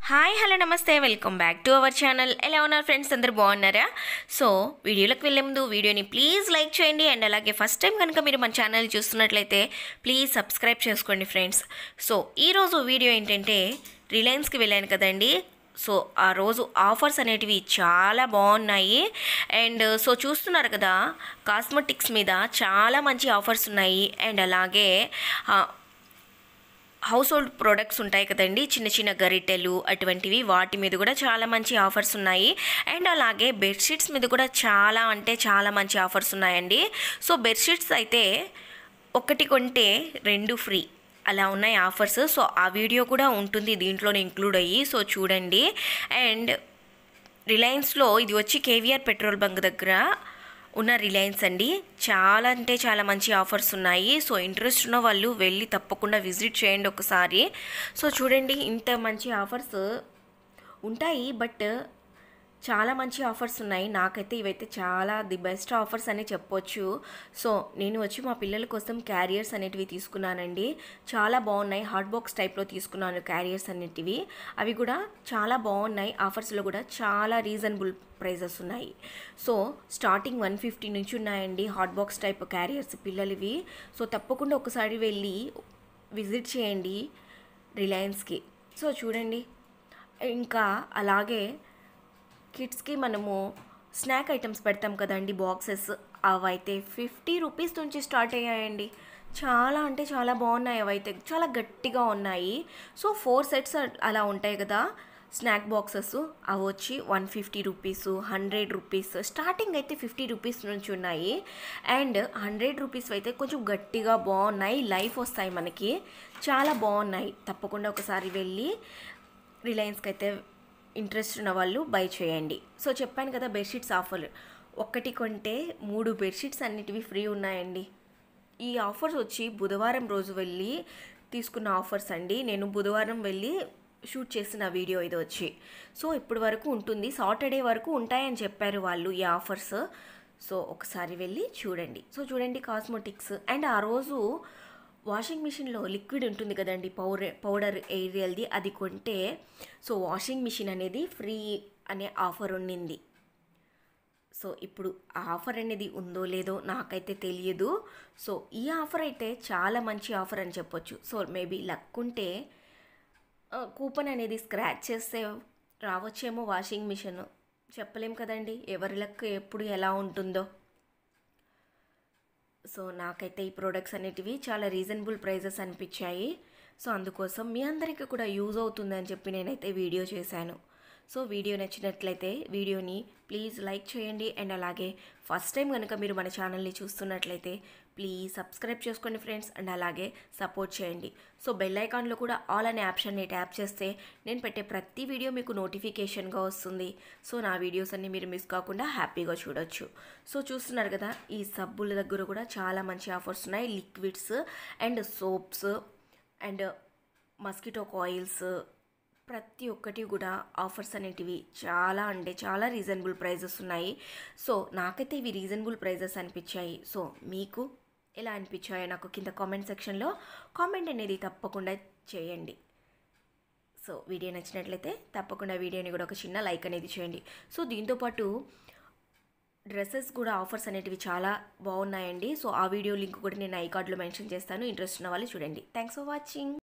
hi hello నమస్తే welcome back to our channel ఎలా ఉన్నారు ఫ్రెండ్స్ అందరు బాగున్నారా సో వీడియోలోకి వెళ్ళే ముందు వీడియోని ప్లీజ్ లైక్ చేయండి అండ్ అలాగే ఫస్ట్ టైం కనుక మీరు మన ఛానల్ చూస్తున్నట్లయితే ప్లీజ్ సబ్స్క్రైబ్ చేసుకోండి ఫ్రెండ్స్ సో ఈరోజు వీడియో ఏంటంటే రిలయన్స్కి వెళ్ళాను కదండి సో ఆ రోజు ఆఫర్స్ అనేటివి చాలా బాగున్నాయి అండ్ సో చూస్తున్నారు కదా కాస్మెటిక్స్ మీద చాలా మంచి ఆఫర్స్ ఉన్నాయి అండ్ అలాగే ఆ, హౌస్ హోల్డ్ ప్రోడక్ట్స్ ఉంటాయి కదండి చిన్న చిన్న గరిటెలు అటువంటివి వాటి మీద కూడా చాలా మంచి ఆఫర్స్ ఉన్నాయి అండ్ అలాగే బెడ్షీట్స్ మీద కూడా చాలా అంటే చాలా మంచి ఆఫర్స్ ఉన్నాయండి సో బెడ్షీట్స్ అయితే ఒకటి కొంటే రెండు ఫ్రీ అలా ఉన్నాయి ఆఫర్స్ సో ఆ వీడియో కూడా ఉంటుంది దీంట్లోనే ఇంక్లూడ్ అయ్యి సో చూడండి అండ్ రిలయన్స్లో ఇది వచ్చి కేవీఆర్ పెట్రోల్ బంక్ దగ్గర ఉన్న రిలయన్స్ అండి చాలా అంటే చాలా మంచి ఆఫర్స్ ఉన్నాయి సో ఇంట్రెస్ట్ ఉన్న వాళ్ళు వెళ్ళి తప్పకుండా విజిట్ చేయండి ఒకసారి సో చూడండి ఇంత మంచి ఆఫర్స్ ఉంటాయి బట్ చాలా మంచి ఆఫర్స్ ఉన్నాయి నాకైతే ఇవైతే చాలా ది బెస్ట్ ఆఫర్స్ అని చెప్పొచ్చు సో నేను వచ్చి మా పిల్లల కోసం క్యారియర్స్ అనేటివి తీసుకున్నానండి చాలా బాగున్నాయి హాట్ బాక్స్ టైప్లో తీసుకున్నాను క్యారియర్స్ అనేటివి అవి కూడా చాలా బాగున్నాయి ఆఫర్స్లో కూడా చాలా రీజనబుల్ ప్రైజెస్ ఉన్నాయి సో స్టార్టింగ్ వన్ ఫిఫ్టీ నుంచి ఉన్నాయండి హాట్ బాక్స్ టైప్ క్యారియర్స్ పిల్లలవి సో తప్పకుండా ఒకసారి వెళ్ళి విజిట్ చేయండి రిలయన్స్కి సో చూడండి ఇంకా అలాగే కిడ్స్కి మనము స్నాక్ ఐటమ్స్ పెడతాం కదండి బాక్సెస్ అవైతే ఫిఫ్టీ రూపీస్ నుంచి స్టార్ట్ అయ్యాయండి చాలా అంటే చాలా బాగున్నాయి అవైతే చాలా గట్టిగా ఉన్నాయి సో ఫోర్ సెట్స్ అలా ఉంటాయి కదా స్నాక్ బాక్సెస్ అవి వచ్చి one fifty rupees hundred rupees starting అయితే ఫిఫ్టీ రూపీస్ నుంచి ఉన్నాయి అండ్ హండ్రెడ్ రూపీస్ అయితే కొంచెం గట్టిగా బాగున్నాయి లైఫ్ వస్తాయి మనకి చాలా బాగున్నాయి తప్పకుండా ఒకసారి వెళ్ళి రిలయన్స్కి అయితే ఇంట్రెస్ట్ ఉన్న వాళ్ళు బై చేయండి సో చెప్పాను కదా బెడ్షీట్స్ ఆఫర్ ఒక్కటి కొంటే మూడు బెడ్షీట్స్ అన్నిటివి ఫ్రీ ఉన్నాయండి ఈ ఆఫర్స్ వచ్చి బుధవారం రోజు వెళ్ళి తీసుకున్న ఆఫర్స్ అండి నేను బుధవారం వెళ్ళి షూట్ చేసిన వీడియో ఇది వచ్చి సో ఇప్పటి వరకు ఉంటుంది సాటర్డే వరకు ఉంటాయని చెప్పారు వాళ్ళు ఈ ఆఫర్స్ సో ఒకసారి వెళ్ళి చూడండి సో చూడండి కాస్మెటిక్స్ అండ్ ఆ రోజు వాషింగ్ మిషన్లో లిక్విడ్ ఉంటుంది కదండి పౌడర్ పౌడర్ ఏరియల్ది అది కొంటే సో వాషింగ్ మిషన్ అనేది ఫ్రీ అనే ఆఫర్ ఉండింది సో ఇప్పుడు ఆ ఆఫర్ అనేది ఉందో లేదో నాకైతే తెలియదు సో ఈ ఆఫర్ అయితే చాలా మంచి ఆఫర్ అని చెప్పొచ్చు సో మేబీ లక్ ఉంటే ఆ, కూపన్ అనేది స్క్రాచ్ చేస్తే రావచ్చేమో వాషింగ్ మిషన్ చెప్పలేం కదండి ఎవరి లక్ ఎప్పుడు ఎలా ఉంటుందో సో నాకైతే ఈ ప్రోడక్ట్స్ అనేటివి చాలా రీజనబుల్ ప్రైజెస్ అనిపించాయి సో అందుకోసం మీ అందరికీ కూడా యూజ్ అవుతుందని చెప్పి నేనైతే వీడియో చేశాను సో వీడియో నచ్చినట్లయితే వీడియోని ప్లీజ్ లైక్ చేయండి అండ్ అలాగే ఫస్ట్ టైం కనుక మీరు మన ఛానల్ని చూస్తున్నట్లయితే ప్లీజ్ సబ్స్క్రైబ్ చేసుకోండి ఫ్రెండ్స్ అండ్ అలాగే సపోర్ట్ చేయండి సో బెల్ ఐకాన్లో కూడా ఆల్ అనే ఆప్షన్ని ట్యాప్ చేస్తే నేను పెట్టే ప్రతి వీడియో మీకు నోటిఫికేషన్గా వస్తుంది సో నా వీడియోస్ అన్ని మీరు మిస్ కాకుండా హ్యాపీగా చూడొచ్చు సో చూస్తున్నారు కదా ఈ సబ్బుల దగ్గర కూడా చాలా మంచి ఆఫర్స్ ఉన్నాయి liquids and soaps and mosquito coils ప్రతి ఒక్కటి కూడా ఆఫర్స్ అనేటివి చాలా అంటే చాలా రీజనబుల్ ప్రైజెస్ ఉన్నాయి సో నాకైతే ఇవి రీజనబుల్ ప్రైజెస్ అనిపించాయి సో మీకు ఎలా అనిపించాయో నాకు కింద కామెంట్ సెక్షన్లో కామెంట్ అనేది తప్పకుండా చేయండి సో వీడియో నచ్చినట్లయితే తప్పకుండా వీడియోని కూడా ఒక చిన్న లైక్ అనేది చేయండి సో దీంతోపాటు డ్రెస్సెస్ కూడా ఆఫర్స్ అనేటివి చాలా బాగున్నాయండి సో ఆ వీడియో లింక్ కూడా నేను ఐ కార్డ్లో మెన్షన్ చేస్తాను ఇంట్రెస్ట్ ఉన్న వాళ్ళు చూడండి థ్యాంక్స్ ఫర్ వాచింగ్